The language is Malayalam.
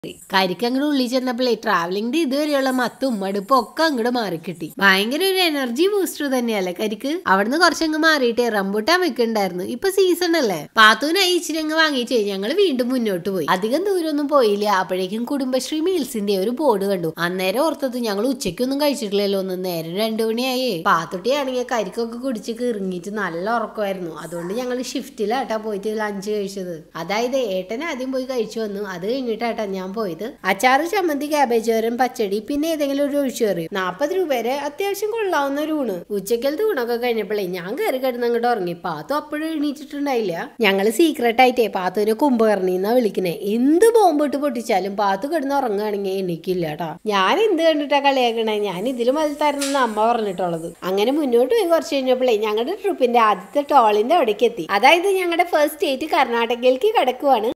കരിക്ക് അങ്ങോട്ട് ഉള്ളിൽ ചെന്നപ്പോഴേ ട്രാവലിംഗിന്റെ ഇതുവരെയുള്ള മത്തും മടുപ്പും ഒക്കെ അങ്ങോട്ട് മാറിക്കിട്ടി ഭയങ്കര ഒരു എനർജി ബൂസ്റ്റർ തന്നെയല്ലേ കരിക്ക് അവിടുന്ന് കുറച്ചങ്ങ് മാറിയിട്ട് റംബൂട്ടാൻ വെക്കുന്നുണ്ടായിരുന്നു ഇപ്പൊ സീസൺ അല്ലേ പാത്തൂനായി ഇച്ചിരി അങ്ങ് വാങ്ങിച്ചേ ഞങ്ങൾ വീണ്ടും മുന്നോട്ട് പോയി അധികം ദൂരമൊന്നും പോയില്ല അപ്പോഴേക്കും കുടുംബശ്രീ മീൽസിന്റെ ഒരു ബോർഡ് കണ്ടു അന്നേരം ഓർത്തത് ഞങ്ങൾ ഉച്ചയ്ക്കൊന്നും കഴിച്ചിട്ടില്ലല്ലോ ഒന്ന് നേരം രണ്ടു മണിയായേ പാത്തുട്ടിയാണെങ്കിൽ കരിക്കൊക്കെ കുടിച്ച് കിറങ്ങിയിട്ട് നല്ല ഉറക്കമായിരുന്നു അതുകൊണ്ട് ഞങ്ങൾ ഷിഫ്റ്റിലാട്ടാ പോയിട്ട് ലഞ്ച് കഴിച്ചത് അതായത് ഏട്ടൻ ആദ്യം പോയി കഴിച്ചു വന്നു അത് കഴിഞ്ഞിട്ടാട്ടാ ഞാൻ പോയത് അച്ചാറ് ചമ്മന്തി ക്യാബേജ് തോരൻ പച്ചടി പിന്നെ ഏതെങ്കിലും ഒരു ഒഴിച്ചു കറി നാപ്പത് രൂപ വരെ അത്യാവശ്യം കൊള്ളാവുന്ന ഒരു ഊണ് ഉച്ചക്കലത്തെ ഊണൊക്കെ കഴിഞ്ഞപ്പോഴേ ഞാൻ കയറി കിടന്ന് അങ്ങോട്ട് ഉറങ്ങി പാത്തു അപ്പോഴും എണീറ്റിട്ടുണ്ടായില്ല ഞങ്ങള് സീക്രട്ട് ആയിട്ടേ പാത്തുവിനെ കുംഭകർണി എന്നാ വിളിക്കണേ എന്ത് ബോംബിട്ട് പൊട്ടിച്ചാലും പാത്തു കിടന്ന് ഉറങ്ങുകയാണെങ്കിൽ എനിക്കില്ല കേട്ടോ ഞാൻ എന്ത് കണ്ടിട്ടാ കളിയാക്കണേ ഞാൻ ഇതിലും വലുതായിരുന്നു അമ്മ പറഞ്ഞിട്ടുള്ളത് അങ്ങനെ മുന്നോട്ട് പോയി കുറച്ച് കഴിഞ്ഞപ്പോഴേ ഞങ്ങളുടെ ട്രിപ്പിന്റെ ആദ്യത്തെ ടോളിന്റെ അവിടേക്ക് എത്തി അതായത് ഞങ്ങളുടെ ഫസ്റ്റ് സ്റ്റേറ്റ് കർണാടകയിലേക്ക് കിടക്കുവാണ്